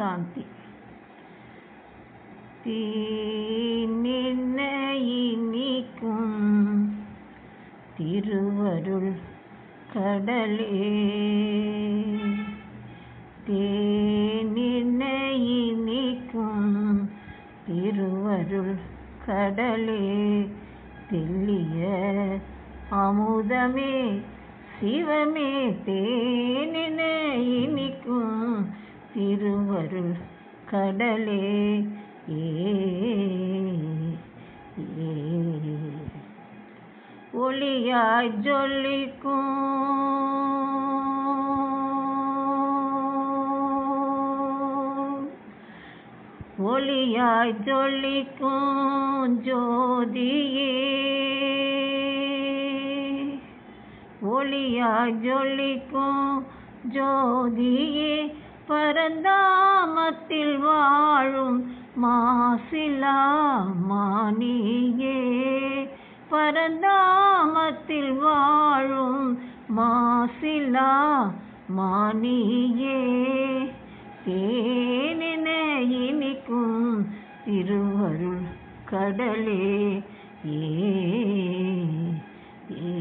சாந்தி தீனின்ன இனிக்கும் திருவருள் கடலே தேனின்ன இனிக்கும் திருவருள் கடலே தெல்லிய அமுதமே சிவமே தேனின இனிக்கும் திருவருள் கடலே ஏ ஏ. ஒளியாய் ஜொலிக்கும் ஒளியாய் ஜொலிக்கும் ஜோதியே ஒளியாய் ஜொலிக்கும் ஜோதியே பரந்தாமத்தில் வாழும் மாசிலா மானியே பரந்தாமத்தில் வாழும் மாசிலா மானியே தேனின இனிக்கும் திருவருள் கடலே ஏ ஏ.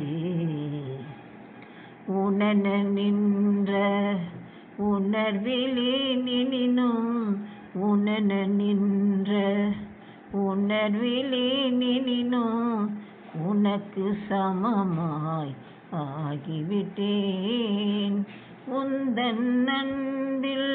உணன நின்ற உணர்விலே நினினும் உணன நின்ற உணர்விலே நினினும் உனக்கு சமமாய் ஆகிவிட்டேன் உந்தன் நன்பில்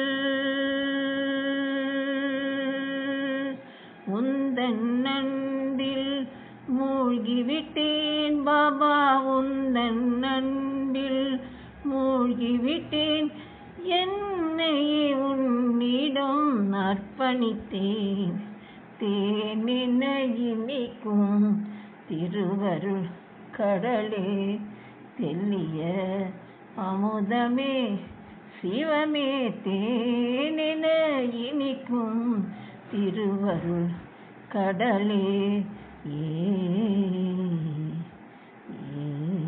உந்தன் நன்பில் மூழ்கிவிட்டேன் பாபா உந்தன் நன்பில் மூழ்கிவிட்டேன் என்னையே உன்னிடம் அர்ப்பணித்தேன் தேனின இனிக்கும் திருவருள் கடலே தெல்லிய அமுதமே சிவமே தேனின இனிக்கும் திருவருள் கடலே ஏ ஏ